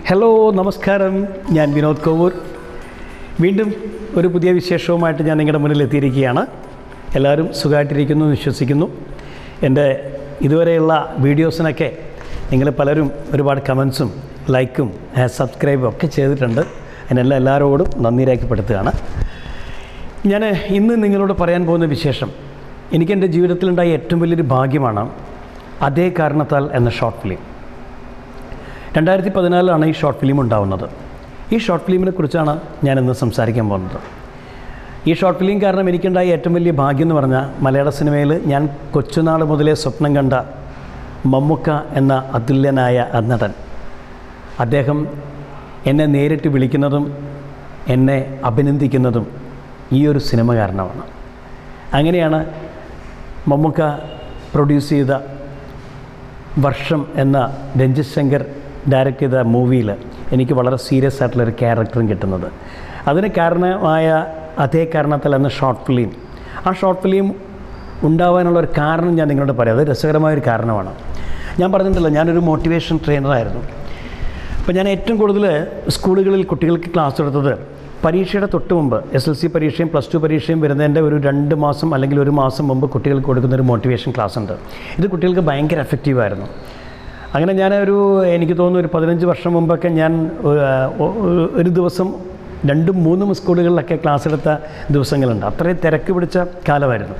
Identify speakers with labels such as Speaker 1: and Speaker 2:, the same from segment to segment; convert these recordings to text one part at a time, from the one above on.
Speaker 1: Hello നമസ്കാരം ഞാൻ വിനോദ് കോവൂർ വീണ്ടും ഒരു പുതിയ വിശേഷവുമായിട്ട് ഞാൻ നിങ്ങളുടെ മുന്നിൽ എത്തിയിരിക്കുകയാണ് എല്ലാവരും സുഖമായിട്ടിരിക്കുന്നു എന്ന് വിശ്വസിക്കുന്നു എൻ്റെ ഇതുവരെയുള്ള വീഡിയോസിനൊക്കെ നിങ്ങൾ പലരും ഒരുപാട് കമൻസും ലൈക്കും സബ്സ്ക്രൈബും ഒക്കെ ചെയ്തിട്ടുണ്ട് അതിനെല്ലാം എല്ലാവരോടും നന്ദി രേഖപ്പെടുത്തുകയാണ് ഞാൻ ഇന്ന് നിങ്ങളോട് പറയാൻ പോകുന്ന വിശേഷം എനിക്ക് എൻ്റെ ജീവിതത്തിലുണ്ടായ ഏറ്റവും വലിയൊരു ഭാഗ്യമാണ് അതേ കാരണത്താൽ എന്ന ഷോർട്ട് ഫിലിം രണ്ടായിരത്തി പതിനാലിലാണ് ഈ ഷോർട്ട് ഫിലിം ഉണ്ടാവുന്നത് ഈ ഷോർട്ട് ഫിലിമിനെ കുറിച്ചാണ് ഞാൻ ഇന്ന് സംസാരിക്കാൻ പോകുന്നത് ഈ ഷോർട്ട് ഫിലിം കാരണം എനിക്കുണ്ടായ ഏറ്റവും വലിയ ഭാഗ്യം എന്ന് പറഞ്ഞാൽ മലയാള സിനിമയിൽ ഞാൻ കൊച്ചുനാൾ മുതലേ സ്വപ്നം കണ്ട മമ്മുക്ക എന്ന അതുല്യനായ നടൻ അദ്ദേഹം എന്നെ നേരിട്ട് വിളിക്കുന്നതും എന്നെ അഭിനന്ദിക്കുന്നതും ഈ ഒരു സിനിമ കാരണമാണ് അങ്ങനെയാണ് മമ്മുക്ക പ്രൊഡ്യൂസ് ചെയ്ത വർഷം എന്ന രഞ്ജിത് ശങ്കർ ഡയറക്റ്റ് ചെയ്ത മൂവിയിൽ എനിക്ക് വളരെ സീരിയസ് ആയിട്ടുള്ളൊരു ക്യാരക്ടറും കിട്ടുന്നത് അതിന് കാരണമായ അതേ കാരണത്താൽ എന്ന ഷോർട്ട് ഫിലിം ആ ഷോർട്ട് ഫിലിം ഉണ്ടാവാനുള്ള ഒരു കാരണം ഞാൻ നിങ്ങളോട് പറയാം അത് രസകരമായൊരു കാരണമാണ് ഞാൻ പറഞ്ഞിട്ടുണ്ടല്ലോ ഞാനൊരു മോട്ടിവേഷൻ ട്രെയിനറായിരുന്നു അപ്പോൾ ഞാൻ ഏറ്റവും കൂടുതൽ സ്കൂളുകളിൽ കുട്ടികൾക്ക് ക്ലാസ് എടുത്തത് പരീക്ഷയുടെ തൊട്ട് മുമ്പ് എസ് എൽ സി പരീക്ഷയും പ്ലസ് ടു പരീക്ഷയും വരുന്നതിൻ്റെ ഒരു രണ്ട് മാസം അല്ലെങ്കിൽ ഒരു മാസം മുമ്പ് കുട്ടികൾക്ക് കൊടുക്കുന്ന ഒരു മോട്ടിവേഷൻ ക്ലാസ് ഉണ്ട് ഇത് കുട്ടികൾക്ക് ഭയങ്കര എഫക്റ്റീവായിരുന്നു അങ്ങനെ ഞാൻ ഒരു എനിക്ക് തോന്നുന്നു ഒരു പതിനഞ്ച് വർഷം മുമ്പൊക്കെ ഞാൻ ഒരു, ഒരു- ഒരു ദിവസം രണ്ടും മൂന്നും സ്കൂളുകളിലൊക്കെ ക്ലാസ് എടുത്ത ദിവസങ്ങളുണ്ട് അത്രയും തിരക്ക് പിടിച്ച കാലമായിരുന്നു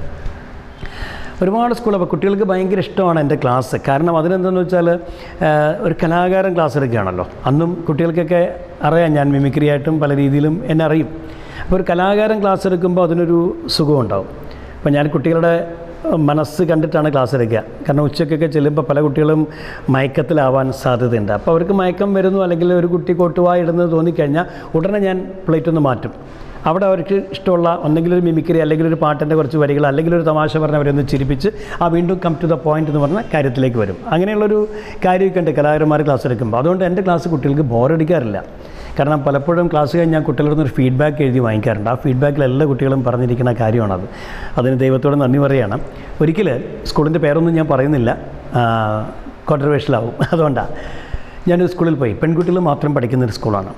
Speaker 1: ഒരുപാട് സ്കൂൾ അപ്പോൾ കുട്ടികൾക്ക് ഭയങ്കര ഇഷ്ടമാണ് എൻ്റെ ക്ലാസ് കാരണം അതിനെന്താണെന്ന് വെച്ചാൽ ആഹ്, ഒരു കലാകാരൻ ക്ലാസ് എടുക്കുകയാണല്ലോ അന്നും കുട്ടികൾക്കൊക്കെ അറിയാം ഞാൻ മിമിക്രി ആയിട്ടും പല രീതിയിലും എന്നെ അറിയും അപ്പോൾ ഒരു കലാകാരൻ ക്ലാസ് എടുക്കുമ്പോൾ അതിനൊരു സുഖമുണ്ടാവും അപ്പോൾ ഞാൻ കുട്ടികളുടെ മനസ്സ് കണ്ടിട്ടാണ് ക്ലാസ് എടുക്കുക കാരണം ഉച്ചയ്ക്കൊക്കെ ചെല്ലുമ്പോൾ പല കുട്ടികളും മയക്കത്തിലാവാൻ സാധ്യതയുണ്ട് അപ്പോൾ അവർക്ക് മയക്കം വരുന്നു അല്ലെങ്കിൽ ഒരു കുട്ടി കൊട്ടുവായി ഇടുന്നത് തോന്നിക്കഴിഞ്ഞാൽ ഉടനെ ഞാൻ പ്ലേറ്റ് ഒന്ന് മാറ്റും അവിടെ അവർക്ക് ഇഷ്ടമുള്ള ഒന്നെങ്കിലും ഒരു മിമിക്രി അല്ലെങ്കിൽ ഒരു പാട്ടിൻ്റെ കുറച്ച് വരികൾ അല്ലെങ്കിൽ ഒരു തമാശ പറഞ്ഞ് അവരൊന്ന് ചിരിപ്പിച്ച് ആ വീണ്ടും കം ടു ദ പോയിന്റ് എന്ന് പറഞ്ഞ കാര്യത്തിലേക്ക് വരും അങ്ങനെയുള്ളൊരു കാര്യമൊക്കെ ഉണ്ട് കലാകാരന്മാർ ക്ലാസ് എടുക്കുമ്പോൾ അതുകൊണ്ട് എൻ്റെ ക്ലാസ് കുട്ടികൾക്ക് ബോറടിക്കാറില്ല കാരണം പലപ്പോഴും ക്ലാസ് കഴിഞ്ഞ് ഞാൻ കുട്ടികളുടെ നിന്ന് ഒരു ഫീഡ്ബാക്ക് എഴുതി വാങ്ങിക്കാറുണ്ട് ആ ഫീഡ്ബാക്കിൽ എല്ലാ കുട്ടികളും പറഞ്ഞിരിക്കുന്ന കാര്യമാണത് അതിന് ദൈവത്തോട് നന്ദി പറയുകയാണ് ഒരിക്കൽ സ്കൂളിൻ്റെ പേരൊന്നും ഞാൻ പറയുന്നില്ല കോൺട്രവേഷലാവും അതുകൊണ്ടാണ് ഞാനൊരു സ്കൂളിൽ പോയി പെൺകുട്ടികൾ മാത്രം പഠിക്കുന്നൊരു സ്കൂളാണ്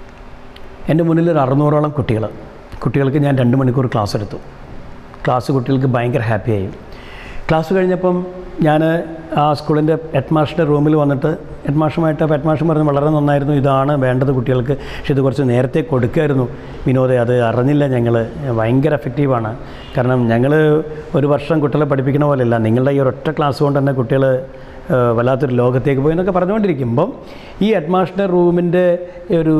Speaker 1: എൻ്റെ മുന്നിൽ ഒരു അറുന്നൂറോളം കുട്ടികൾ കുട്ടികൾക്ക് ഞാൻ രണ്ട് മണിക്കൂർ ക്ലാസ് എടുത്തു ക്ലാസ് കുട്ടികൾക്ക് ഭയങ്കര ഹാപ്പിയായി ക്ലാസ് കഴിഞ്ഞപ്പം ഞാൻ ആ സ്കൂളിൻ്റെ ഹെഡ് മാസ്റ്ററുടെ റൂമിൽ വന്നിട്ട് ഹെഡ് മാഷുമായിട്ട് ഹെഡ് മാഷ് പറഞ്ഞു വളരെ നന്നായിരുന്നു ഇതാണ് വേണ്ടത് കുട്ടികൾക്ക് പക്ഷേ ഇത് കുറച്ച് നേരത്തെ കൊടുക്കായിരുന്നു വിനോദെ അത് അറിഞ്ഞില്ല ഞങ്ങൾ ഭയങ്കര എഫക്റ്റീവാണ് കാരണം ഞങ്ങൾ ഒരു വർഷം കുട്ടികളെ പഠിപ്പിക്കുന്ന പോലെയല്ല നിങ്ങളുടെ ഈ ഒരൊറ്റ ക്ലാസ് കൊണ്ട് തന്നെ കുട്ടികൾ ഏഹ് വല്ലാത്തൊരു ലോകത്തേക്ക് പോയി എന്നൊക്കെ പറഞ്ഞുകൊണ്ടിരിക്കുമ്പം ഈ ഹെഡ് മാസ്റ്റർ റൂമിൻ്റെ ഒരു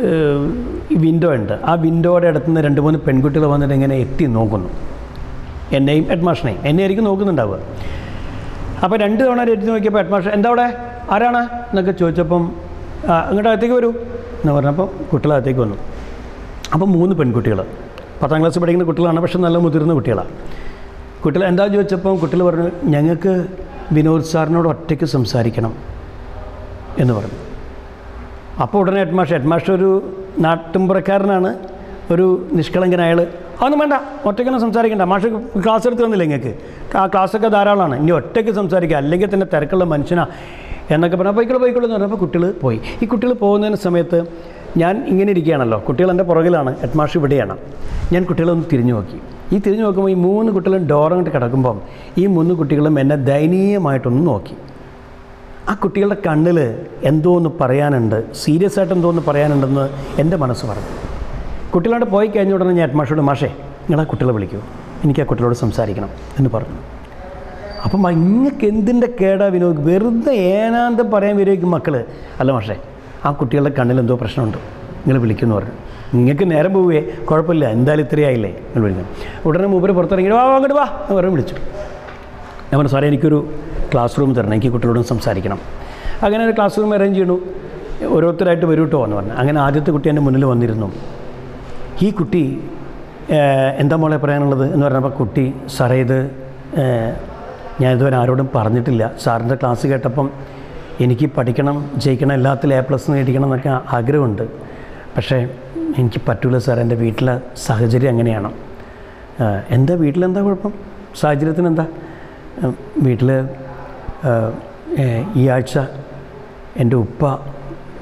Speaker 1: വിൻഡോ ഉണ്ട് ആ വിൻഡോയുടെ അടുത്ത് നിന്ന് രണ്ട് മൂന്ന് പെൺകുട്ടികൾ വന്നിട്ട് ഇങ്ങനെ എത്തി നോക്കുന്നു എന്നെയും ഹെഡ് മാസ്റ്ററിനെയും എന്നെ ആയിരിക്കും നോക്കുന്നുണ്ടാവുക അപ്പോൾ രണ്ട് തവണ അവർ എത്തി നോക്കിയപ്പോൾ ഹെഡ് മാസ്റ്റർ എന്താ അവിടെ ആരാണ് എന്നൊക്കെ ചോദിച്ചപ്പം "ആ, ഇങ്ങോട്ട് അകത്തേക്ക് വരൂ എന്ന് പറഞ്ഞപ്പോൾ കുട്ടികൾ അകത്തേക്ക് വന്നു അപ്പം മൂന്ന് പെൺകുട്ടികൾ പത്താം ക്ലാസ് പഠിക്കുന്ന കുട്ടികളാണ് പക്ഷെ നല്ല മുതിർന്ന കുട്ടികളാണ് കുട്ടികൾ എന്താ ചോദിച്ചപ്പം കുട്ടികൾ പറഞ്ഞു ഞങ്ങൾക്ക് വിനോദ് സാറിനോട് ഒറ്റയ്ക്ക് സംസാരിക്കണം എന്ന് പറഞ്ഞു അപ്പോൾ ഉടനെ ഹെഡ് മാസ്റ്റർ ഹെഡ് മാസ്റ്റർ ഒരു നാട്ടുമ്പുറക്കാരനാണ് ഒരു നിഷ്കളങ്കൻ അയാൾ അതൊന്നും വേണ്ട ഒറ്റയ്ക്കൊന്നും സംസാരിക്കണ്ട മാഷ് ക്ലാസ് എടുത്ത് തന്നില്ല നിങ്ങൾക്ക് ആ ക്ലാസ്സൊക്കെ ധാരാളമാണ് ഇനി ഒറ്റയ്ക്ക് സംസാരിക്കുക അല്ലെങ്കിൽ തന്നെ തിരക്കുള്ള മനുഷ്യനാ എന്നൊക്കെ പറഞ്ഞാൽ പോയിക്കോളൂ പോയിക്കോളൂ എന്ന് പറഞ്ഞപ്പോൾ കുട്ടികൾ പോയി ഈ കുട്ടികൾ പോകുന്നതിന് സമയത്ത് ഞാൻ ഇങ്ങനെ ഇരിക്കുകയാണല്ലോ കുട്ടികൾ എൻ്റെ പുറകിലാണ് ഹെഡ് മാഷ് ഇവിടെയാണ് ഞാൻ കുട്ടികളൊന്ന് തിരിഞ്ഞു നോക്കി ഈ തിരിഞ്ഞു നോക്കുമ്പോൾ ഈ മൂന്ന് കുട്ടികളും ഡോറങ്ങോട്ട് കിടക്കുമ്പം ഈ മൂന്ന് കുട്ടികളും എന്നെ ദയനീയമായിട്ടൊന്ന് നോക്കി ആ കുട്ടികളുടെ കണ്ണിൽ എന്തോ ഒന്ന് പറയാനുണ്ട് സീരിയസ് ആയിട്ട് എന്തോ ഒന്ന് പറയാനുണ്ടെന്ന് എൻ്റെ മനസ്സ് പറഞ്ഞു കുട്ടികളോട് പോയി കഴിഞ്ഞ ഉടനെ ഞാൻ മാഷോട് മാഷേ നിങ്ങൾ ആ കുട്ടികളെ വിളിക്കൂ എനിക്ക് ആ കുട്ടികളോട് സംസാരിക്കണം എന്ന് പറഞ്ഞു അപ്പം ഇങ്ങക്ക് എന്തിൻ്റെ കേടാ വിനോദ് വെറുതെ ഏനാന്തം പറയാൻ വരുമായിരിക്കും മക്കൾ അല്ല മാഷേ ആ കുട്ടികളുടെ കണ്ണിൽ എന്തോ പ്രശ്നമുണ്ട് നിങ്ങൾ വിളിക്കുമെന്ന് പറഞ്ഞു നിങ്ങൾക്ക് നേരം പോവേ കുഴപ്പമില്ല എന്തായാലും ഇത്രയായില്ലേ നിങ്ങൾ വിളിക്കണം ഉടനെ മൂപ്പര് പുറത്തിറങ്ങി വാ വാ, അങ്ങോട്ട് വാ എന്ന് പറഞ്ഞ് വിളിച്ചു ഞാൻ പറഞ്ഞു സാറേ എനിക്കൊരു ക്ലാസ് റൂം തരണം എനിക്ക് കുട്ടികളോടും സംസാരിക്കണം അങ്ങനെ ഒരു ക്ലാസ് റൂം അറേഞ്ച് ചെയ്യണു ഓരോരുത്തരായിട്ട് വരൂ കേട്ടോ എന്ന് പറഞ്ഞു അങ്ങനെ ആദ്യത്തെ കുട്ടി എൻ്റെ മുന്നിൽ വന്നിരുന്നു ഈ കുട്ടി ഏഹ്, എന്താ മോളെ പറയാനുള്ളത് എന്ന് പറഞ്ഞപ്പോൾ കുട്ടി സാറേ ഇത് ഏഹ്, ഞാൻ ഇതുവരെ ആരോടും പറഞ്ഞിട്ടില്ല സാറിൻ്റെ ക്ലാസ് കേട്ടപ്പം എനിക്ക് പഠിക്കണം ജയിക്കണം എല്ലാത്തിലും എ പ്ലസ് നേടിക്കണം എന്നൊക്കെ ആഗ്രഹമുണ്ട് പക്ഷേ എനിക്ക് പറ്റൂല സാർ എൻ്റെ വീട്ടിലെ സാഹചര്യം അങ്ങനെയാണ് ഏഹ്, എന്താ വീട്ടിലെന്താ കുഴപ്പം സാഹചര്യത്തിന് എന്താ വീട്ടിൽ ഈ ആഴ്ച എൻ്റെ ഉപ്പ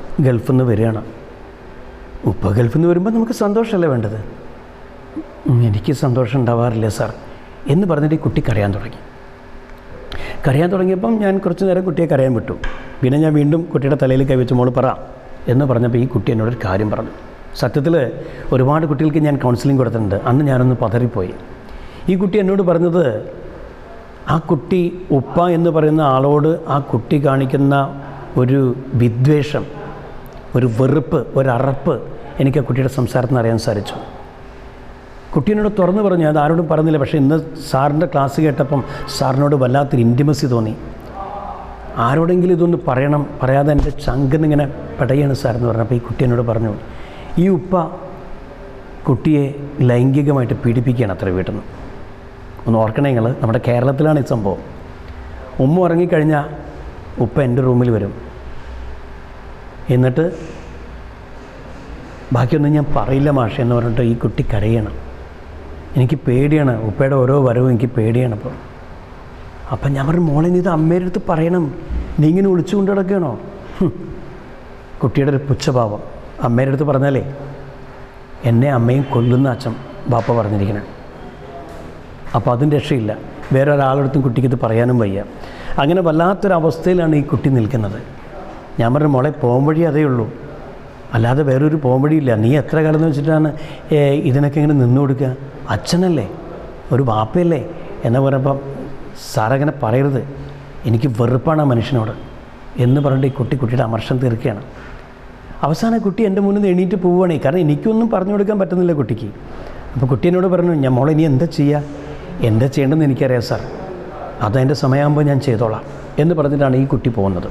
Speaker 1: ഗൾഫിൽ നിന്ന് വരികയാണ് ഉപ്പ ഗൾഫിൽ നിന്ന് വരുമ്പോൾ നമുക്ക് സന്തോഷമല്ലേ വേണ്ടത് ഉം, എനിക്ക് സന്തോഷം ഉണ്ടാവാറില്ല സാർ എന്ന് പറഞ്ഞിട്ട് ഈ കുട്ടി കരയാൻ തുടങ്ങി കരയാൻ തുടങ്ങിയപ്പം ഞാൻ കുറച്ച് നേരം കുട്ടിയെ കരയാൻ വിട്ടു പിന്നെ ഞാൻ വീണ്ടും കുട്ടിയുടെ തലയിൽ കൈവച്ച് മോള് പറ എന്ന് പറഞ്ഞപ്പോൾ ഈ കുട്ടി എന്നോടൊരു കാര്യം പറഞ്ഞു സത്യത്തിൽ ഒരുപാട് കുട്ടികൾക്ക് ഞാൻ കൗൺസിലിംഗ് കൊടുത്തിട്ടുണ്ട് അന്ന് ഞാനൊന്ന് പതറിപ്പോയി ഈ കുട്ടി എന്നോട് പറഞ്ഞത് ആ കുട്ടി ഉപ്പ എന്ന് പറയുന്ന ആളോട് ആ കുട്ടി കാണിക്കുന്ന ഒരു വിദ്വേഷം ഒരു വെറുപ്പ് ഒരു അറപ്പ് എനിക്ക് ആ കുട്ടിയുടെ സംസാരത്തിൽ നിന്ന് അറിയാൻ സാധിച്ചു കുട്ടീനോട് തുറന്നു പറഞ്ഞു അത് ആരോടും പറഞ്ഞില്ല പക്ഷേ ഇന്ന് സാറിൻ്റെ ക്ലാസ് കേട്ടപ്പം സാറിനോട് വല്ലാത്തൊരു ഇൻറ്റിമസി തോന്നി ആരോടെങ്കിലും ഇതൊന്ന് പറയണം പറയാതെ എൻ്റെ ചങ്കിന്നിങ്ങനെ പെടയാണ് സാർ എന്ന് പറഞ്ഞപ്പോൾ ഈ കുട്ടി എന്നോട് പറഞ്ഞു ഈ ഉപ്പ കുട്ടിയെ ലൈംഗികമായിട്ട് പീഡിപ്പിക്കുകയാണ് അത്ര വീട്ടിൽ നിന്ന് ഒന്ന് ഓർക്കണേ നിങ്ങൾ നമ്മുടെ കേരളത്തിലാണ് ഈ സംഭവം ഉമ്മ ഉറങ്ങിക്കഴിഞ്ഞാൽ ഉപ്പ എൻ്റെ റൂമിൽ വരും എന്നിട്ട് ബാക്കിയൊന്നും ഞാൻ പറയില്ല മാഷ എന്ന് പറഞ്ഞിട്ട് ഈ കുട്ടി കരയണം എനിക്ക് പേടിയാണ് ഉപ്പയുടെ ഓരോ വരവും എനിക്ക് പേടിയാണ് അപ്പോൾ അപ്പം ഞാൻ പറഞ്ഞു മോളെ നീ ഇത് അമ്മയുടെ അടുത്ത് പറയണം നീ ഇങ്ങനെ ഒളിച്ചു കൊണ്ട് കിടക്കുകയാണോ ഹും. കുട്ടിയുടെ ഒരു പുച്ഛഭാവം അമ്മയുടെ അടുത്ത് പറഞ്ഞാലേ എന്നെ അമ്മയും കൊല്ലുന്ന അച്ഛൻ ബാപ്പ പറഞ്ഞിരിക്കണേ അപ്പോൾ അതും രക്ഷയില്ല വേറെ ഒരാളടുത്തും കുട്ടിക്ക് ഇത് പറയാനും വയ്യ അങ്ങനെ വല്ലാത്തൊരവസ്ഥയിലാണ് ഈ കുട്ടി നിൽക്കുന്നത് ഞാൻ പറഞ്ഞു മോളെ പോകാൻ വഴി അതേ ഉള്ളൂ അല്ലാതെ വേറൊരു പോകാൻ വഴിയില്ല നീ എത്ര കാലം എന്ന് വെച്ചിട്ടാണ് ഏ, ഇതിനൊക്കെ ഇങ്ങനെ നിന്നു കൊടുക്കുക അച്ഛനല്ലേ ഒരു വാപ്പയല്ലേ എന്ന് പറയുമ്പം സാറങ്ങനെ പറയരുത് എനിക്ക് വെറുപ്പാണ് ആ മനുഷ്യനോട് എന്ന് പറഞ്ഞിട്ട് ഈ കുട്ടി കുട്ടിയുടെ അമർഷം തീർക്കുകയാണ് അവസാനം കുട്ടി എൻ്റെ മുന്നിൽ നിന്ന് എണീറ്റ് പോവുകയാണേ കാരണം എനിക്കൊന്നും പറഞ്ഞു കൊടുക്കാൻ പറ്റുന്നില്ല കുട്ടിക്ക് അപ്പോൾ കുട്ടി എന്നോട് പറഞ്ഞു ഞാൻ മോളെ ഇനി എന്താ ചെയ്യുക എന്താ ചെയ്യേണ്ടതെന്ന് എനിക്കറിയാം സാർ അതതിൻ്റെ സമയമാകുമ്പോൾ ഞാൻ ചെയ്തോളാം എന്ന് പറഞ്ഞിട്ടാണ് ഈ കുട്ടി പോകുന്നത്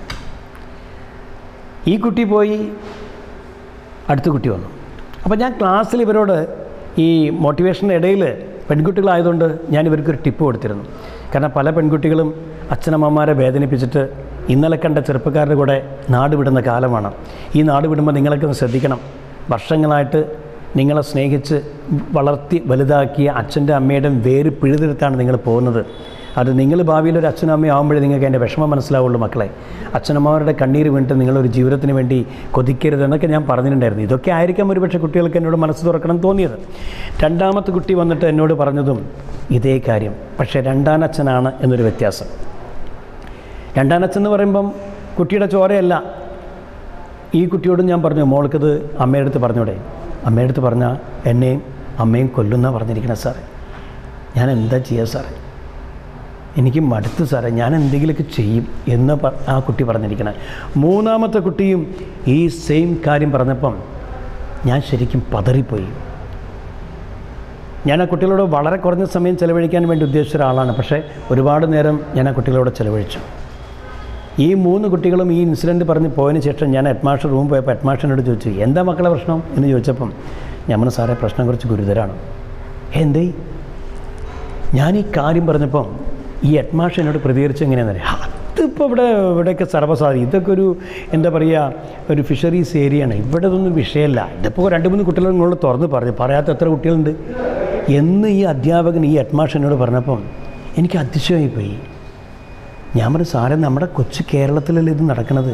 Speaker 1: ഈ കുട്ടി പോയി അടുത്ത കുട്ടി വന്നു അപ്പോൾ ഞാൻ ക്ലാസ്സിൽ ഇവരോട് ഈ മോട്ടിവേഷൻ്റെ ഇടയിൽ പെൺകുട്ടികളായതുകൊണ്ട് ഞാൻ ഇവർക്കൊരു ടിപ്പ് കൊടുത്തിരുന്നു കാരണം പല പെൺകുട്ടികളും അച്ഛനമ്മമാരെ വേദനിപ്പിച്ചിട്ട് ഇന്നലെ കണ്ട ചെറുപ്പക്കാരുടെ കൂടെ നാട് വിടുന്ന കാലമാണ് ഈ നാട് വിടുമ്പോൾ നിങ്ങളൊക്കെ ഒന്ന് ശ്രദ്ധിക്കണം വർഷങ്ങളായിട്ട് നിങ്ങളെ സ്നേഹിച്ച് വളർത്തി വലുതാക്കിയ അച്ഛൻ്റെ അമ്മയുടെയും വേര് പിഴുതെടുത്താണ് നിങ്ങൾ പോകുന്നത് അത് നിങ്ങൾ ഭാവിയിൽ ഒരു അച്ഛനും അമ്മയും ആകുമ്പോഴേ നിങ്ങൾക്ക് അതിൻ്റെ വിഷമം മനസ്സിലാവുള്ളൂ മക്കളെ അച്ഛനമ്മമാരുടെ കണ്ണീര് വീണിട്ട് നിങ്ങളൊരു ജീവിതത്തിന് വേണ്ടി കൊതിക്കരുത് എന്നൊക്കെ ഞാൻ പറഞ്ഞിട്ടുണ്ടായിരുന്നു ഇതൊക്കെ ആയിരിക്കാം ഒരുപക്ഷെ കുട്ടികൾക്ക് എന്നോട് മനസ്സ് തുറക്കണം എന്ന് തോന്നിയത് രണ്ടാമത്തെ കുട്ടി വന്നിട്ട് എന്നോട് പറഞ്ഞതും ഇതേ കാര്യം പക്ഷേ രണ്ടാനച്ഛനാണ് എന്നൊരു വ്യത്യാസം രണ്ടാനച്ഛൻ എന്ന് പറയുമ്പം കുട്ടിയുടെ ചോരയല്ല ഈ കുട്ടിയോടും ഞാൻ പറഞ്ഞു മോൾക്കത് അമ്മയുടെ അടുത്ത് പറഞ്ഞൂടെ അമ്മയുടെ അടുത്ത് പറഞ്ഞാൽ എന്നെയും അമ്മയും കൊല്ലുന്ന പറഞ്ഞിരിക്കണേ സാറേ ഞാൻ എന്താ ചെയ്യുക സാറേ എനിക്ക് മടുത്ത് സാറേ ഞാൻ എന്തെങ്കിലുമൊക്കെ ചെയ്യും എന്ന് പ- ആ കുട്ടി പറഞ്ഞിരിക്കണേ മൂന്നാമത്തെ കുട്ടിയും ഈ സെയിം കാര്യം പറഞ്ഞപ്പം ഞാൻ ശരിക്കും പതറിപ്പോയി ഞാൻ ആ കുട്ടികളോട് വളരെ കുറഞ്ഞ സമയം ചിലവഴിക്കാൻ വേണ്ടി ഉദ്ദേശിച്ച ഒരാളാണ് പക്ഷേ ഒരുപാട് നേരം ഞാൻ ആ കുട്ടികളോട് ചിലവഴിച്ചു ഈ മൂന്ന് കുട്ടികളും ഈ ഇൻസിഡൻറ്റ് പറഞ്ഞ് പോയതിന് ശേഷം ഞാൻ ഹെഡ്മാസ്റ്റർ റൂം പോയപ്പോൾ ഹെഡ്മാസ്റ്ററിനോട് ചോദിച്ചു എന്താ മക്കളെ പ്രശ്നം എന്ന് ചോദിച്ചപ്പം ഞാൻ പറഞ്ഞു സാറേ പ്രശ്നം കുറച്ച് ഗുരുതരമാണ് "ഏ, എന്തേ ഞാൻ ഈ കാര്യം പറഞ്ഞപ്പം ഈ ഹെഡ്മാസ്റ്റർ എന്നോട് പ്രതികരിച്ച് എങ്ങനെയാണെന്ന് അറിയാം അതിപ്പോൾ ഇവിടെ ഇവിടെയൊക്കെ സർവ്വസാധി ഇതൊക്കെ ഒരു എന്താ പറയുക ഒരു ഫിഷറീസ് ഏരിയയാണ് ഇവിടെ ഇതൊന്നും വിഷയമല്ല ഇതിപ്പോൾ രണ്ട് മൂന്ന് കുട്ടികൾ നിങ്ങളോട് തുറന്ന് പറഞ്ഞു പറയാത്ത എത്ര കുട്ടികളുണ്ട് എന്ന് ഈ അധ്യാപകൻ ഈ ഹെഡ്മാസ്റ്റർ എന്നോട് പറഞ്ഞപ്പം എനിക്ക് അതിശയമായി പോയി ഞാൻ പറഞ്ഞു സാറേ നമ്മുടെ കൊച്ചു കേരളത്തിലല്ലേ ഇത് നടക്കുന്നത്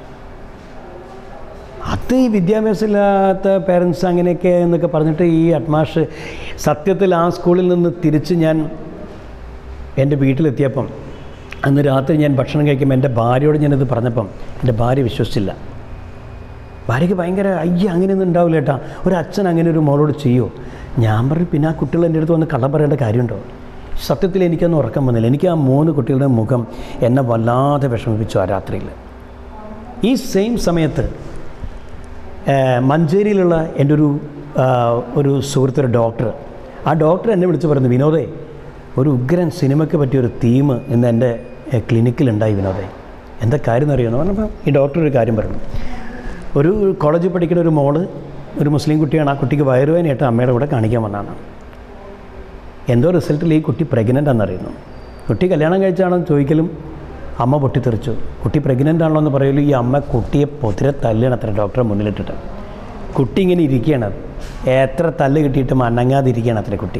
Speaker 1: അത് ഈ വിദ്യാഭ്യാസമില്ലാത്ത പേരൻസ് അങ്ങനെയൊക്കെ എന്നൊക്കെ പറഞ്ഞിട്ട് ഈ അഡ്മാഷ് സത്യത്തിൽ ആ സ്കൂളിൽ നിന്ന് തിരിച്ച് ഞാൻ എൻ്റെ വീട്ടിലെത്തിയപ്പം അന്ന് രാത്രി ഞാൻ ഭക്ഷണം കഴിക്കുമ്പോൾ എൻ്റെ ഭാര്യയോട് ഞാനത് പറഞ്ഞപ്പം എൻ്റെ ഭാര്യ വിശ്വസിച്ചില്ല ഭാര്യയ്ക്ക് ഭയങ്കര അയ്യ അങ്ങനെയൊന്നും ഉണ്ടാവില്ല ഏട്ടാ ഒരു അച്ഛൻ അങ്ങനെ ഒരു മോളോട് ചെയ്യുമോ ഞാൻ പറഞ്ഞു പിന്നെ ആ കുട്ടികൾ എൻ്റെ അടുത്ത് വന്ന് കള്ളം പറയേണ്ട കാര്യമുണ്ടോ സത്യത്തിൽ എനിക്കൊന്നും ഉറക്കം വന്നില്ല എനിക്ക് ആ മൂന്ന് കുട്ടികളുടെ മുഖം എന്നെ വല്ലാതെ വിഷമിപ്പിച്ചു ആ രാത്രിയിൽ ഈ സെയിം സമയത്ത് ഏഹ്, മഞ്ചേരിയിലുള്ള എൻ്റെ ഒരു ആഹ്, ഒരു സുഹൃത്തൊരു ഡോക്ടർ ആ ഡോക്ടർ എന്നെ വിളിച്ച് പറഞ്ഞു വിനോദേ ഒരു ഉഗ്രൻ സിനിമയ്ക്ക് പറ്റിയ ഒരു തീം ഇന്ന് എൻ്റെ ഏഹ്, ക്ലിനിക്കിലുണ്ടായി വിനോദേ എന്താ കാര്യം എന്നറിയുമെന്ന് പറഞ്ഞപ്പോൾ ഈ ഡോക്ടർ ഒരു കാര്യം പറഞ്ഞു ഒരു കോളേജിൽ പഠിക്കുന്ന ഒരു മോള് ഒരു മുസ്ലിം കുട്ടിയാണ് ആ കുട്ടിക്ക് വയറുവേനയായിട്ട് അമ്മയുടെ കൂടെ കാണിക്കാൻ വന്നതാണ് എന്തോ റിസൾട്ടിൽ ഈ കുട്ടി പ്രഗ്നൻ്റ് ആണെന്നറിയുന്നു കുട്ടി കല്യാണം കഴിച്ചാണെന്ന് ചോദിക്കലും അമ്മ പൊട്ടിത്തെറിച്ചു കുട്ടി പ്രഗ്നൻ്റ് ആണല്ലോ എന്ന് പറയലും ഈ അമ്മ കുട്ടിയെ പൊതിരെ തല്ലുകയാണ് അത്ര ഡോക്ടറെ മുന്നിലിട്ടിട്ട് കുട്ടി ഇങ്ങനെ ഇരിക്കുകയാണ് എത്ര തല്ല് കിട്ടിയിട്ടും അനങ്ങാതിരിക്കുകയാണ് അത്ര കുട്ടി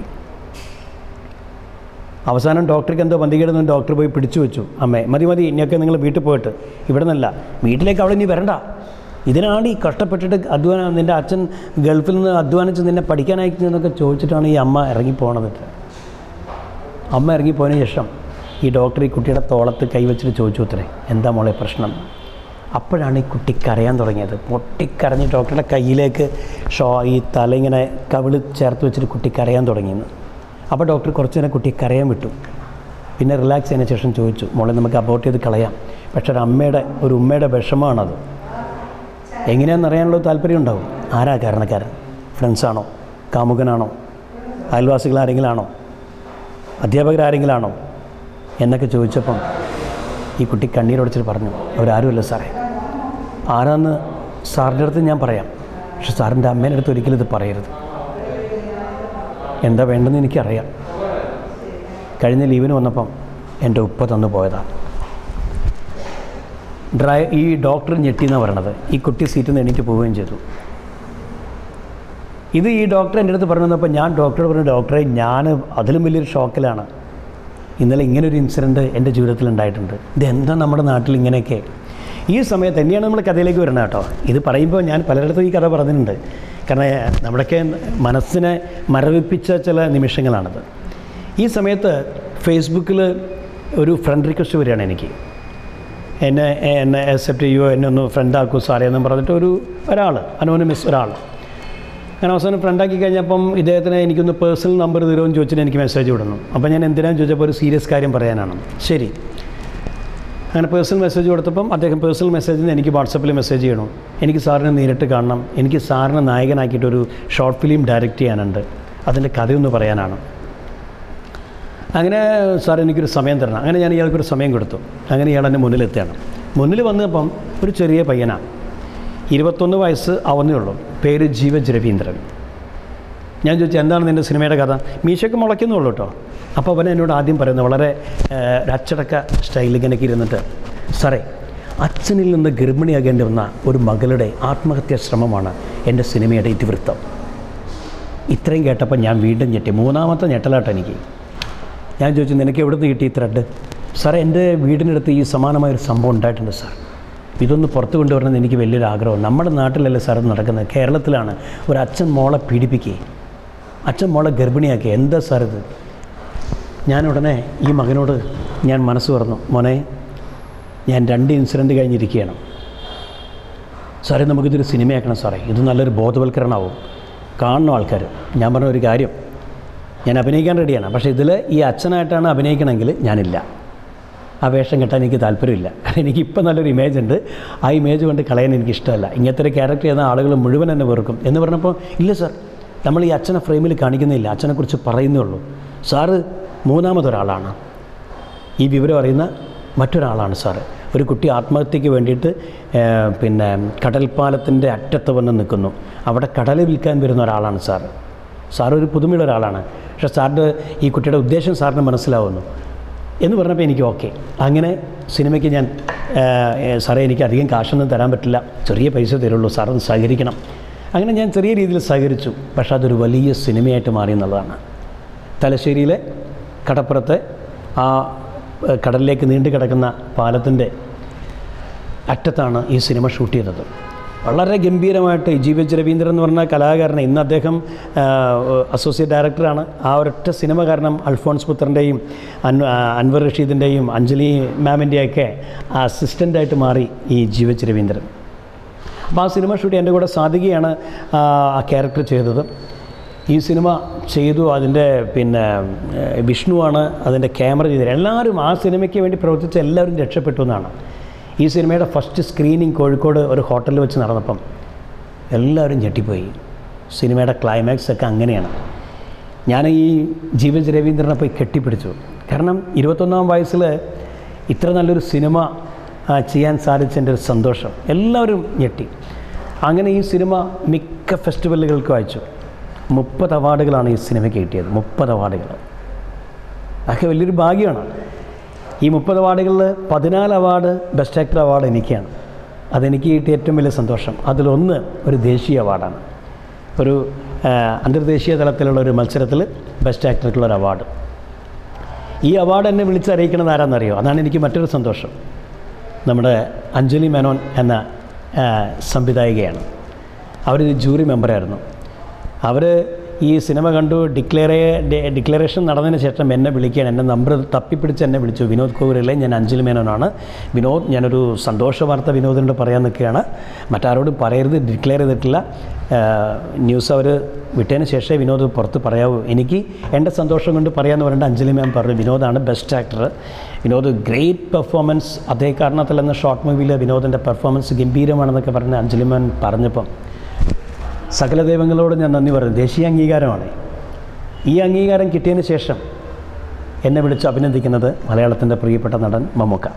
Speaker 1: അവസാനം ഡോക്ടർക്ക് എന്തോ പന്തികേടുന്നു ഡോക്ടർ പോയി പിടിച്ചു വെച്ചു അമ്മേ മതി മതി ഇനിയൊക്കെ നിങ്ങൾ വീട്ടിൽ പോയിട്ട് ഇവിടെ നിന്നല്ല വീട്ടിലേക്ക് അവൾ ഇനി വരണ്ട ഇതിനാണ് ഈ കഷ്ടപ്പെട്ടിട്ട് അധ്വാനം നിൻ്റെ അച്ഛൻ ഗൾഫിൽ നിന്ന് അധ്വാനിച്ച് നിന്നെ പഠിക്കാനയക്കുന്നതൊക്കെ ചോദിച്ചിട്ടാണ് ഈ അമ്മ ഇറങ്ങിപ്പോണത് അമ്മ ഇറങ്ങിപ്പോയതിന് ശേഷം ഈ ഡോക്ടർ ഈ കുട്ടിയുടെ തോളത്ത് കൈവച്ചിട്ട് ചോദിച്ചു അത്രേ എന്താ മോളെ പ്രശ്നം അപ്പോഴാണ് ഈ കുട്ടി കരയാൻ തുടങ്ങിയത് പൊട്ടിക്കരഞ്ഞ് ഡോക്ടറുടെ കയ്യിലേക്ക് ഷോ ഈ തല ഇങ്ങനെ കവിള് ചേർത്ത് വെച്ചിട്ട് കുട്ടി കരയാൻ തുടങ്ങിയെന്ന് അപ്പോൾ ഡോക്ടർ കുറച്ച് നേരം കുട്ടിയെ കരയാൻ വിട്ടു പിന്നെ റിലാക്സ് ചെയ്തതിന് ശേഷം ചോദിച്ചു മോളെ നമുക്ക് അബോട്ട് ചെയ്ത് കളയാം പക്ഷെ ഒരു അമ്മയുടെ ഒരു ഉമ്മയുടെ വിഷമമാണത് എങ്ങനെയാണെന്ന് അറിയാനുള്ള താല്പര്യം ഉണ്ടാവും ആരാ കാരണക്കാരൻ ഫ്രണ്ട്സാണോ കാമുകനാണോ അയൽവാസികൾ ആരെങ്കിലും ആണോ അധ്യാപകരാരെങ്കിലും ആണോ എന്നൊക്കെ ചോദിച്ചപ്പം ഈ കുട്ടി കണ്ണീരൊടിച്ചിട്ട് പറഞ്ഞു അവരാരുമല്ല സാറേ ആരാന്ന് സാറിൻ്റെ അടുത്ത് ഞാൻ പറയാം പക്ഷെ സാറിൻ്റെ അമ്മേൻ്റെ അടുത്ത് ഒരിക്കലും ഇത് പറയരുത് എന്താ വേണ്ടെന്ന് എനിക്കറിയാം കഴിഞ്ഞ ലീവിന് വന്നപ്പം എൻ്റെ ഉപ്പ തന്നു പോയതാണ് ഡ്രൈ ഈ ഡോക്ടർ ഞെട്ടിയെന്നാണ് പറയണത് ഈ കുട്ടി സീറ്റിൽ നിന്ന് എണീറ്റ് പോവുകയും ചെയ്തു ഇത് ഈ ഡോക്ടർ എൻ്റെ അടുത്ത് പറഞ്ഞു വന്നപ്പോൾ ഞാൻ ഡോക്ടറോട് പറഞ്ഞു ഡോക്ടറെ ഞാൻ അതിലും വലിയൊരു ഷോക്കിലാണ് ഇന്നലെ ഇങ്ങനൊരു ഇൻസിഡൻറ്റ് എൻ്റെ ജീവിതത്തിൽ ഉണ്ടായിട്ടുണ്ട് ഇതെന്താ നമ്മുടെ നാട്ടിൽ ഇങ്ങനെയൊക്കെ ഈ സമയത്ത് തന്നെയാണ് നമ്മൾ കഥയിലേക്ക് വരുന്നത് കേട്ടോ ഇത് പറയുമ്പോൾ ഞാൻ പലയിടത്തും ഈ കഥ പറഞ്ഞിട്ടുണ്ട് കാരണം നമ്മുടെയൊക്കെ മനസ്സിനെ മരവിപ്പിച്ച ചില നിമിഷങ്ങളാണത് ഈ സമയത്ത് ഫേസ്ബുക്കിൽ ഒരു ഫ്രണ്ട് റിക്വസ്റ്റ് വരികയാണ് എനിക്ക് എന്നെ എന്നെ അക്സെപ്റ്റ് ചെയ്യുമോ എന്നെ ഒന്ന് ഫ്രണ്ടാക്കൂ സാറേ എന്നും പറഞ്ഞിട്ട് ഒരു ഒരാൾ അനോണിമസ് ഒരാൾ ഞാൻ അവസാനം ഫ്രണ്ടാക്കി കഴിഞ്ഞപ്പം ഇദ്ദേഹത്തിന് എനിക്കൊന്ന് പേഴ്സണൽ നമ്പർ തരുമോ എന്ന് ചോദിച്ചിട്ട് എനിക്ക് മെസ്സേജ് വിടുന്നു അപ്പോൾ ഞാൻ എന്തിനാന്ന് ചോദിച്ചപ്പോൾ ഒരു സീരിയസ് കാര്യം പറയാനാണ് ശരി അങ്ങനെ പേഴ്സണൽ മെസ്സേജ് കൊടുത്തപ്പം അദ്ദേഹം പേഴ്സണൽ മെസ്സേജിൽ നിന്ന് എനിക്ക് വാട്സപ്പിൽ മെസ്സേജ് ചെയ്യണം എനിക്ക് സാറിനെ നേരിട്ട് കാണണം എനിക്ക് സാറിനെ നായകനാക്കിയിട്ടൊരു ഷോർട്ട് ഫിലിം ഡയറക്റ്റ് ചെയ്യാനുണ്ട് അതിൻ്റെ കഥയൊന്ന് പറയാനാണ് അങ്ങനെ സാർ എനിക്കൊരു സമയം തരണം അങ്ങനെ ഞാൻ ഇയാൾക്കൊരു സമയം കൊടുത്തു അങ്ങനെ ഇയാൾ എൻ്റെ മുന്നിലെത്തുകയാണ് മുന്നിൽ വന്നപ്പം ഒരു ചെറിയ പയ്യനാണ് ഇരുപത്തൊന്ന് വയസ്സ് ആവുന്നേ ഉള്ളൂ പേര് ജീവജ് രവീന്ദ്രൻ ഞാൻ ചോദിച്ചു എന്താണ് നിൻ്റെ സിനിമയുടെ കഥ മീശയ്ക്ക് മുളയ്ക്കുന്നുള്ളൂ കേട്ടോ അപ്പോൾ അവൻ എന്നോട് ആദ്യം പറയുന്നത് വളരെ ഏഹ്, ഒരു അച്ചടക്ക സ്റ്റൈലിൽ ഇങ്ങനെയൊക്കെ ഇരുന്നിട്ട് സാറേ അച്ഛനിൽ നിന്ന് ഗർഭിണിയാകേണ്ടി വന്ന ഒരു മകളുടെ ആത്മഹത്യാ ശ്രമമാണ് എൻ്റെ സിനിമയുടെ ഇതിവൃത്തം ഇത്രയും കേട്ടപ്പോൾ ഞാൻ വീണ്ടും ഞെട്ടി മൂന്നാമത്തെ ഞെട്ടലാട്ടോ എനിക്ക് ഞാൻ ചോദിച്ചു നിനക്ക് എവിടെ നിന്ന് കിട്ടി ഈ ത്രെഡ് സാർ എൻ്റെ വീടിനടുത്ത് ഈ സമാനമായൊരു സംഭവം ഉണ്ടായിട്ടുണ്ട് സാർ ഇതൊന്ന് പുറത്ത് കൊണ്ടുവരണമെന്ന് എനിക്ക് വലിയൊരു ആഗ്രഹം നമ്മുടെ നാട്ടിലല്ലേ സാർ ഇത് നടക്കുന്നത് കേരളത്തിലാണ് ഒരു അച്ഛൻ മോളെ പീഡിപ്പിക്കുകയും അച്ഛൻ മോളെ ഗർഭിണിയാക്കി എന്താ സാർ ഇത് ഞാൻ ഉടനെ ഈ മകനോട് ഞാൻ മനസ്സ് പറഞ്ഞു മോനെ ഞാൻ രണ്ട് ഇൻസിഡൻറ്റ് കഴിഞ്ഞിരിക്കുകയാണ് സാറേ നമുക്കിതൊരു സിനിമയാക്കണം സാറേ ഇത് നല്ലൊരു ബോധവൽക്കരണമാവും കാണണം ആൾക്കാർ ഞാൻ പറഞ്ഞ ഒരു കാര്യം ഞാൻ അഭിനയിക്കാൻ റെഡിയാണ് പക്ഷേ ഇതിൽ ഈ അച്ഛനായിട്ടാണ് അഭിനയിക്കണമെങ്കിൽ ഞാനില്ല ആ വേഷം കെട്ടാൻ എനിക്ക് താല്പര്യമില്ല കാരണം എനിക്ക് ഇപ്പം നല്ലൊരു ഇമേജ് ഉണ്ട് ആ ഇമേജ് കൊണ്ട് കളയാൻ എനിക്ക് ഇഷ്ടമല്ല ഇങ്ങനത്തെ ഒരു ക്യാരക്ടർ ചെയ്യുന്ന ആളുകൾ മുഴുവൻ എന്നെ വെറുക്കും എന്ന് പറഞ്ഞപ്പോൾ ഇല്ല സാർ നമ്മൾ ഈ അച്ഛനെ ഫ്രെയിമിൽ കാണിക്കുന്നില്ല അച്ഛനെക്കുറിച്ച് പറയുന്നേ ഉള്ളൂ സാറ് മൂന്നാമതൊരാളാണ് ഈ വിവരം അറിയുന്ന മറ്റൊരാളാണ് സാറ് ഒരു കുട്ടി ആത്മഹത്യക്ക് വേണ്ടിയിട്ട് ഏഹ്, പിന്നെ കടൽപ്പാലത്തിൻ്റെ അറ്റത്ത് വന്ന് നിൽക്കുന്നു അവിടെ കടൽ വിൽക്കാൻ വരുന്ന ഒരാളാണ് സാറ് സാർ ഒരു പുതുമയുള്ള ഒരാളാണ് പക്ഷേ സാറിൻ്റെ ഈ കുട്ടിയുടെ ഉദ്ദേശം സാറിന് മനസ്സിലാവുന്നു എന്ന് പറഞ്ഞപ്പോൾ എനിക്ക് ഓക്കെ അങ്ങനെ സിനിമയ്ക്ക് ഞാൻ ഏഹ്, ഏഹ്, സാറേ എനിക്ക് അധികം കാശൊന്നും തരാൻ പറ്റില്ല ചെറിയ പൈസ തരുള്ളൂ സാറൊന്ന് സഹകരിക്കണം അങ്ങനെ ഞാൻ ചെറിയ രീതിയിൽ സഹകരിച്ചു പക്ഷേ അതൊരു വലിയ സിനിമയായിട്ട് മാറി എന്നുള്ളതാണ് തലശ്ശേരിയിലെ കടപ്പുറത്തെ ആ ഏഹ്, കടലിലേക്ക് നീണ്ടു കിടക്കുന്ന പാലത്തിൻ്റെ അറ്റത്താണ് ഈ സിനിമ ഷൂട്ട് ചെയ്തത് വളരെ ഗംഭീരമായിട്ട് ജി എച്ച് രവീന്ദ്രൻ എന്ന് പറഞ്ഞ കലാകാരനെ ഇന്ന് അദ്ദേഹം അസോസിയേറ്റ് ഡയറക്ടറാണ് ആ ഒരൊറ്റ സിനിമ കാരണം അൽഫോൺസ് പുത്രൻ്റെയും അൻ ആ, അൻവർ റഷീദിൻ്റെയും അഞ്ജലി മാമിൻ്റെയൊക്കെ അസിസ്റ്റൻ്റായിട്ട് മാറി ഈ ജി എച്ച് രവീന്ദ്രൻ അപ്പോൾ ആ സിനിമ ഷൂട്ട് എൻ്റെ കൂടെ സാധികയാണ് ആ ആ ക്യാരക്ടർ ചെയ്തത് ഈ സിനിമ ചെയ്തു അതിൻ്റെ പിന്നെ ഏഹ്, വിഷ്ണുവാണ് അതിൻ്റെ ക്യാമറ ചെയ്തത് എല്ലാവരും ആ സിനിമയ്ക്ക് വേണ്ടി പ്രവർത്തിച്ച എല്ലാവരും രക്ഷപ്പെട്ടു എന്നാണ് ഈ സിനിമയുടെ ഫസ്റ്റ് സ്ക്രീനിങ് കോഴിക്കോട് ഒരു ഹോട്ടലിൽ വെച്ച് നടന്നപ്പം എല്ലാവരും ഞെട്ടിപ്പോയി സിനിമയുടെ ക്ലൈമാക്സ് ഒക്കെ അങ്ങനെയാണ് ഞാൻ ഈ ജീവജ് രവീന്ദ്രനെ പോയി കെട്ടിപ്പിടിച്ചു കാരണം ഇരുപത്തൊന്നാം വയസ്സിൽ ഇത്ര നല്ലൊരു സിനിമ ആ, ചെയ്യാൻ സാധിച്ചതിൻ്റെ ഒരു സന്തോഷം എല്ലാവരും ഞെട്ടി അങ്ങനെ ഈ സിനിമ മിക്ക ഫെസ്റ്റിവലുകൾക്ക് അയച്ചു മുപ്പത് അവാർഡുകളാണ് ഈ സിനിമയ്ക്ക് കിട്ടിയത് മുപ്പത് അവാർഡുകൾ അതൊക്കെ വലിയൊരു ഭാഗ്യമാണ് ഈ മുപ്പത് അവാർഡുകളിൽ പതിനാല് അവാർഡ് ബെസ്റ്റ് ആക്ടർ അവാർഡ് എനിക്കാണ് അതെനിക്ക് കിട്ടിയ ഏറ്റവും വലിയ സന്തോഷം അതിലൊന്ന് ഒരു ദേശീയ അവാർഡാണ് ഒരു ആ, അന്തർദേശീയ തലത്തിലുള്ള ഒരു മത്സരത്തിൽ ബെസ്റ്റ് ആക്ടർക്കുള്ള ഒരു അവാർഡ് ഈ അവാർഡ് എന്നെ വിളിച്ചറിയിക്കണത് ആരാന്നറിയോ അതാണ് എനിക്ക് മറ്റൊരു സന്തോഷം നമ്മുടെ അഞ്ജലി മേനോൻ എന്ന ആ, സംവിധായികയാണ് അവർ ജൂറി മെമ്പറായിരുന്നു അവർ ഈ സിനിമ കണ്ടു ഡിക്ലെയർ ഡിക്ലറേഷൻ നടന്നതിന് ശേഷം എന്നെ വിളിക്കുകയാണ് എൻ്റെ നമ്പർ തപ്പിപ്പിടിച്ച് എന്നെ വിളിച്ചു വിനോദ് കോവിലല്ലേ ഞാൻ അഞ്ജലി മേനോനാണ് വിനോദ് ഞാനൊരു സന്തോഷ വാർത്ത വിനോദിനോട് പറയാൻ നിൽക്കുകയാണ് മറ്റാരോടും പറയരുത് ഡിക്ലെയർ ചെയ്തിട്ടില്ല ആ, ന്യൂസ് അവർ വിട്ടതിന് ശേഷമേ വിനോദ് പുറത്ത് പറയാവൂ എനിക്ക് എൻ്റെ സന്തോഷം കൊണ്ട് പറയാമെന്ന് പറഞ്ഞിട്ട് അഞ്ജലി മാം പറഞ്ഞു വിനോദാണ് best actor Vinod great performance അതേ കാരണത്തിൽ എന്ന ഷോർട്ട് മൂവിയിൽ വിനോദിൻ്റെ പെർഫോമൻസ് ഗംഭീരമാണെന്നൊക്കെ പറഞ്ഞ് അഞ്ജലി മാം പറഞ്ഞപ്പം സകല ദൈവങ്ങളോട് ഞാൻ നന്ദി പറയുന്നു ദേശീയ അംഗീകാരമാണ് ഈ അംഗീകാരം കിട്ടിയതിന് ശേഷം എന്നെ വിളിച്ച് അഭിനന്ദിക്കുന്നത് മലയാളത്തിൻ്റെ പ്രിയപ്പെട്ട നടൻ മമ്മൂക്ക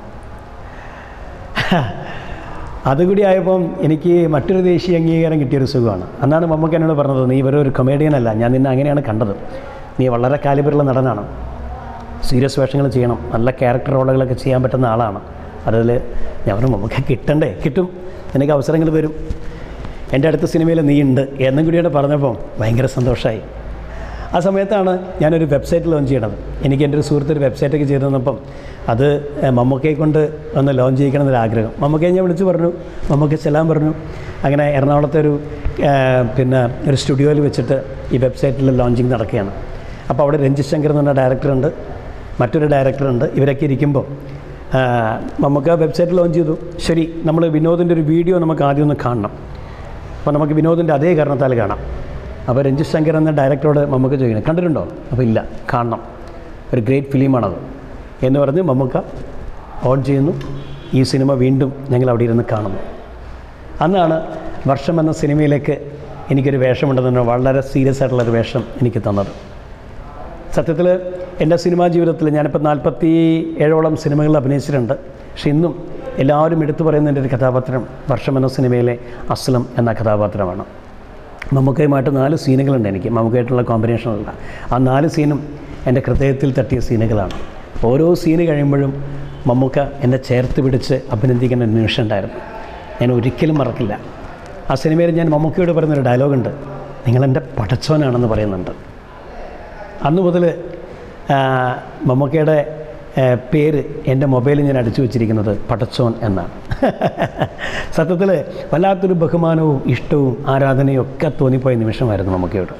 Speaker 1: അതുകൂടി ആയപ്പം എനിക്ക് മറ്റൊരു ദേശീയ അംഗീകാരം കിട്ടിയൊരു സുഖമാണ് അന്നാണ് മമ്മൂക്ക എന്നോട് പറഞ്ഞത് നീ വെറും ഒരു കൊമേഡിയൻ അല്ല ഞാൻ നിന്നെ അങ്ങനെയാണ് കണ്ടത് നീ വളരെ കാലിബറുള്ള നടനാണ് സീരിയസ് വേഷങ്ങൾ ചെയ്യണം നല്ല ക്യാരക്ടർ റോളുകളൊക്കെ ചെയ്യാൻ പറ്റുന്ന ആളാണ് അതിൽ ഞാൻ പറഞ്ഞു മമ്മൂക്ക കിട്ടണ്ടേ കിട്ടും എനിക്ക് അവസരങ്ങൾ വരും എൻ്റെ അടുത്ത സിനിമയിൽ നീ ഉണ്ട് എന്നും കൂടിയാണ് പറഞ്ഞപ്പോൾ ഭയങ്കര സന്തോഷമായി ആ സമയത്താണ് ഞാനൊരു വെബ്സൈറ്റ് ലോഞ്ച് ചെയ്യണത് എനിക്ക് എൻ്റെ ഒരു സുഹൃത്ത് ഒരു വെബ്സൈറ്റൊക്കെ ചെയ്തു തന്നപ്പം അത് ഏഹ്, മമ്മൂക്കയെ കൊണ്ട് ഒന്ന് ലോഞ്ച് ചെയ്യിക്കണം എന്നൊരു ആഗ്രഹം മമ്മൂക്കയെ ഞാൻ വിളിച്ച് പറഞ്ഞു മമ്മൂക്ക ചെല്ലാൻ പറഞ്ഞു അങ്ങനെ എറണാകുളത്തെ ഒരു ഏഹ്, പിന്നെ ഒരു സ്റ്റുഡിയോയിൽ വെച്ചിട്ട് ഈ വെബ്സൈറ്റിൽ ലോഞ്ചിങ് നടക്കുകയാണ് അപ്പോൾ അവിടെ രഞ്ജിത് ശങ്കർ എന്ന് പറഞ്ഞ ഡയറക്ടറുണ്ട് മറ്റൊരു ഡയറക്ടറുണ്ട് ഇവരൊക്കെ ഇരിക്കുമ്പോൾ ആ, നമുക്ക് വെബ്സൈറ്റ് ലോഞ്ച് ചെയ്തു ശരി നമ്മൾ വിനോദിൻ്റെ ഒരു വീഡിയോ നമുക്ക് ആദ്യം ഒന്ന് കാണണം അപ്പോൾ നമുക്ക് വിനോദിൻ്റെ അതേ കാരണത്താൽ കാണാം അപ്പോൾ രഞ്ജിത് ശങ്കർ എന്ന ഡയറക്ടറോട് മമ്മൂക്ക ചോദിക്കണം കണ്ടിട്ടുണ്ടോ അപ്പോൾ ഇല്ല കാണണം ഒരു ഗ്രേറ്റ് ഫിലിമാണത് എന്ന് പറഞ്ഞ് മമ്മൂക്ക ഓൺ ചെയ്യുന്നു ഈ സിനിമ വീണ്ടും ഞങ്ങൾ അവിടെ ഇരുന്ന് കാണുന്നു അന്നാണ് വർഷം എന്ന സിനിമയിലേക്ക് എനിക്കൊരു വേഷമുണ്ടെന്ന് വളരെ സീരിയസ് ആയിട്ടുള്ളൊരു വേഷം എനിക്ക് തന്നത് സത്യത്തിൽ എൻ്റെ സിനിമാ ജീവിതത്തിൽ ഞാനിപ്പോൾ നാൽപ്പത്തി ഏഴോളം സിനിമകളിൽ അഭിനയിച്ചിട്ടുണ്ട് പക്ഷെ ഇന്നും എല്ലാവരും എടുത്തു പറയുന്ന എൻ്റെ ഒരു കഥാപാത്രം വർഷം എന്ന സിനിമയിലെ അസ്ലം എന്ന കഥാപാത്രമാണ് മമ്മൂക്കയുമായിട്ട് നാല് സീനുകളുണ്ട് എനിക്ക് മമ്മൂക്കയായിട്ടുള്ള കോമ്പിനേഷനുള്ള ആ നാല് സീനും എൻ്റെ ഹൃദയത്തിൽ തട്ടിയ സീനുകളാണ് ഓരോ സീന് കഴിയുമ്പോഴും മമ്മൂക്ക എന്നെ ചേർത്ത് പിടിച്ച് അഭിനന്ദിക്കുന്ന ഒരു നിമിഷം ഉണ്ടായിരുന്നു ഞാൻ ഒരിക്കലും മറക്കില്ല ആ സിനിമയിൽ ഞാൻ മമ്മൂക്കയോട് പറയുന്നൊരു ഡയലോഗുണ്ട് നിങ്ങളെൻ്റെ പടച്ചോനാണെന്ന് പറയുന്നുണ്ട് അന്ന് മുതൽ മമ്മൂക്കയുടെ ആ, പേര് എൻ്റെ മൊബൈലിൽ ഞാൻ അടിച്ചു വെച്ചിരിക്കുന്നത് പടച്ചോൻ എന്നാണ് സത്യത്തിൽ വല്ലാത്തൊരു ബഹുമാനവും ഇഷ്ടവും ആരാധനയും ഒക്കെ തോന്നിപ്പോയ നിമിഷമായിരുന്നു മമ്മൂക്കയോട്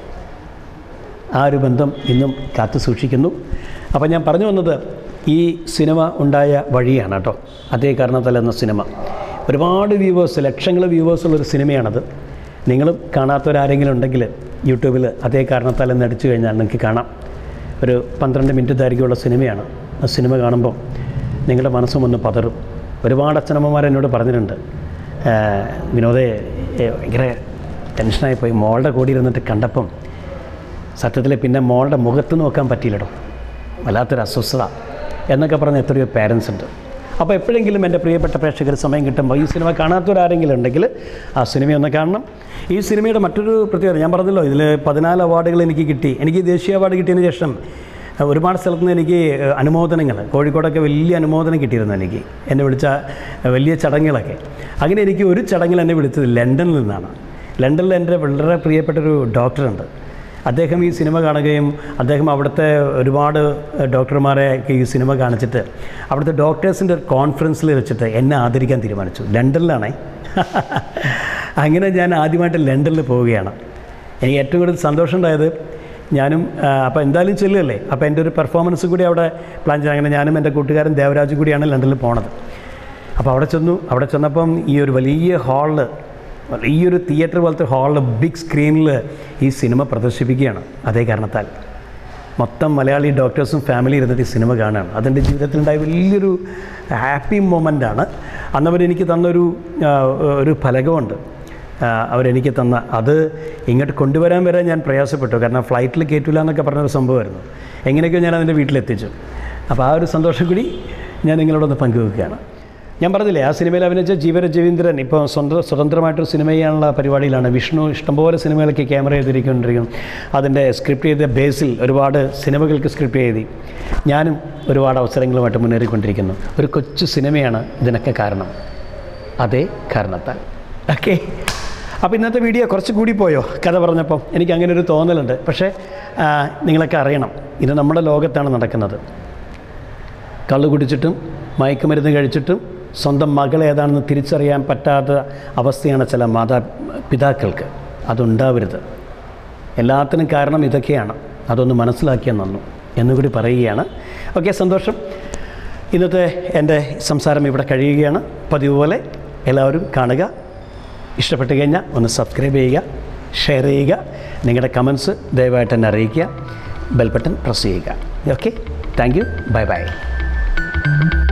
Speaker 1: ആ ഒരു ബന്ധം ഇന്നും കാത്തു സൂക്ഷിക്കുന്നു അപ്പോൾ ഞാൻ പറഞ്ഞു വന്നത് ഈ സിനിമ ഉണ്ടായ വഴിയാണ് കേട്ടോ അതേ കാരണത്താൽ എന്ന സിനിമ ഒരുപാട് വ്യൂവേഴ്സ് ലക്ഷങ്ങൾ വ്യൂവേഴ്സ് ഉള്ളൊരു സിനിമയാണത് നിങ്ങളും കാണാത്തവരാരെങ്കിലും ഉണ്ടെങ്കിൽ യൂട്യൂബിൽ അതേ കാരണത്താൽ എന്ന് അടിച്ചു കഴിഞ്ഞാൽ നിങ്ങൾക്ക് കാണാം ഒരു പന്ത്രണ്ട് മിനിറ്റ് ദൈർഘ്യമുള്ള സിനിമയാണ് ആ സിനിമ കാണുമ്പോൾ നിങ്ങളുടെ മനസ്സും ഒന്ന് പതറും ഒരുപാട് അച്ഛനമ്മമാർ എന്നോട് പറഞ്ഞിട്ടുണ്ട് "ആ, വിനോദേ ഏ, ഭയങ്കര ടെൻഷനായി പോയി മോളുടെ കൂടി ഇരുന്നിട്ട് കണ്ടപ്പം സത്യത്തിൽ പിന്നെ മോളുടെ മുഖത്ത് നോക്കാൻ പറ്റിയില്ലടോ വല്ലാത്തൊരു അസ്വസ്ഥത എന്നൊക്കെ പറഞ്ഞ എത്രയോ പേരൻസ് ഉണ്ട് അപ്പോൾ എപ്പോഴെങ്കിലും എൻ്റെ പ്രിയപ്പെട്ട പ്രേക്ഷകർ സമയം കിട്ടുമ്പോൾ ഈ സിനിമ കാണാത്തവരാരെങ്കിലും ഉണ്ടെങ്കിൽ ആ സിനിമയൊന്ന് കാണണം ഈ സിനിമയുടെ മറ്റൊരു പ്രത്യേകത ഞാൻ പറഞ്ഞല്ലോ ഇതിൽ പതിനാല് അവാർഡുകൾ എനിക്ക് കിട്ടി എനിക്ക് ദേശീയ അവാർഡ് കിട്ടിയതിന് ശേഷം അഹ് ഒരുപാട് സ്ഥലത്ത് നിന്ന് എനിക്ക് അഹ് അനുമോദനങ്ങൾ കോഴിക്കോടൊക്കെ വലിയ അനുമോദനം കിട്ടിയിരുന്നു എനിക്ക് എന്നെ വിളിച്ച അഹ് വലിയ ചടങ്ങുകളൊക്കെ അങ്ങനെ എനിക്ക് ഒരു ചടങ്ങിൽ എന്നെ വിളിച്ചത് ലണ്ടനിൽ നിന്നാണ് ലണ്ടനിൽ എൻ്റെ വളരെ പ്രിയപ്പെട്ടൊരു ഡോക്ടറുണ്ട് അദ്ദേഹം ഈ സിനിമ കാണുകയും അദ്ദേഹം അവിടുത്തെ ഒരുപാട് ഡോക്ടർമാരെ ഈ സിനിമ കാണിച്ചിട്ട് അവിടുത്തെ ഡോക്ടേഴ്സിൻ്റെ കോൺഫറൻസിൽ വെച്ചിട്ട് എന്നെ ആദരിക്കാൻ തീരുമാനിച്ചു ലണ്ടനിലാണേ അങ്ങനെ ഞാൻ ആദ്യമായിട്ട് ലണ്ടനിൽ പോവുകയാണ് എനിക്ക് ഏറ്റവും കൂടുതൽ സന്തോഷം ഉണ്ടായത് ഞാനും അപ്പോൾ എന്തായാലും ചെല്ലുകയല്ലേ അപ്പോൾ എൻ്റെ ഒരു പെർഫോമൻസ് കൂടി അവിടെ പ്ലാൻ ചെയ്യാൻ അങ്ങനെ ഞാനും എൻ്റെ കൂട്ടുകാരൻ ദേവരാജും കൂടിയാണ് ലണ്ടനിൽ പോണത് അപ്പോൾ അവിടെ ചെന്നു അവിടെ ചെന്നപ്പം ഈ ഒരു വലിയ ഹാളിൽ വലിയൊരു തിയേറ്റർ പോലത്തെ ഹാളിൽ ബിഗ് സ്ക്രീനിൽ ഈ സിനിമ പ്രദർശിപ്പിക്കുകയാണ് അതേ കാരണത്താൽ മൊത്തം മലയാളി ഡോക്ടേഴ്സും ഫാമിലി ഇരുന്നിട്ട് ഈ സിനിമ കാണുകയാണ് അതെൻ്റെ ജീവിതത്തിലുണ്ടായ വലിയൊരു ഹാപ്പി മൊമെൻ്റാണ് അന്നവരെനിക്ക് തന്നൊരു ആ, ഒരു ഫലകമുണ്ട് ആ, അവരെനിക്ക് തന്ന അത് ഇങ്ങോട്ട് കൊണ്ടുവരാൻ വരെ ഞാൻ പ്രയാസപ്പെട്ടു കാരണം ഫ്ലൈറ്റിൽ കയറ്റില്ല എന്നൊക്കെ പറഞ്ഞൊരു സംഭവമായിരുന്നു എങ്ങനെയൊക്കെയോ ഞാൻ അതിൻ്റെ വീട്ടിലെത്തിച്ചു അപ്പോൾ ആ ഒരു സന്തോഷം കൂടി ഞാൻ നിങ്ങളോടൊന്ന് പങ്കുവെക്കുകയാണ് ഞാൻ പറഞ്ഞില്ലേ ആ സിനിമയിൽ അഭിനയിച്ച ജീവര രവീന്ദ്രൻ ഇപ്പോൾ സ്വന്തം സ്വതന്ത്രമായിട്ടൊരു സിനിമ ചെയ്യാനുള്ള പരിപാടിയിലാണ് വിഷ്ണു ഇഷ്ടംപോലെ സിനിമകളൊക്കെ ക്യാമറ ചെയ്തിരിക്കൊണ്ടിരിക്കും അതിൻ്റെ സ്ക്രിപ്റ്റ് ചെയ്ത ബേസിൽ ഒരുപാട് സിനിമകൾക്ക് സ്ക്രിപ്റ്റ് ചെയ്തി ഞാനും ഒരുപാട് അവസരങ്ങളുമായിട്ട് മുന്നേറിക്കൊണ്ടിരിക്കുന്നു ഒരു കൊച്ചു സിനിമയാണ് ഇതിനൊക്കെ കാരണം അതേ കാരണത്താൽ ഓക്കെ അപ്പോൾ ഇന്നത്തെ വീഡിയോ കുറച്ച് കൂടി പോയോ കഥ പറഞ്ഞപ്പോൾ എനിക്ക് അങ്ങനെ ഒരു തോന്നലുണ്ട് പക്ഷേ ആ, നിങ്ങളൊക്കെ അറിയണം ഇത് നമ്മുടെ ലോകത്താണ് നടക്കുന്നത് കള്ളു കുടിച്ചിട്ടും മയക്കുമരുന്ന് കഴിച്ചിട്ടും സ്വന്തം മകൾ ഏതാണെന്ന് തിരിച്ചറിയാൻ പറ്റാത്ത അവസ്ഥയാണ് ചില മാതാ പിതാക്കൾക്ക് അതുണ്ടാവരുത് എല്ലാത്തിനും കാരണം ഇതൊക്കെയാണ് അതൊന്ന് മനസ്സിലാക്കിയാൽ നന്നു എന്നുകൂടി പറയുകയാണ് ഓക്കെ സന്തോഷം ഇന്നത്തെ എൻ്റെ സംസാരം ഇവിടെ കഴിയുകയാണ് പതിവ് പോലെ എല്ലാവരും കാണുക ഇഷ്ടപ്പെട്ട് കഴിഞ്ഞാൽ ഒന്ന് സബ്സ്ക്രൈബ് ചെയ്യുക ഷെയർ ചെയ്യുക നിങ്ങളുടെ കമൻസ് ദയവായിട്ട് എന്നെ അറിയിക്കുക ബെൽ ബട്ടൺ പ്രസ് ചെയ്യുക okay thank you bye by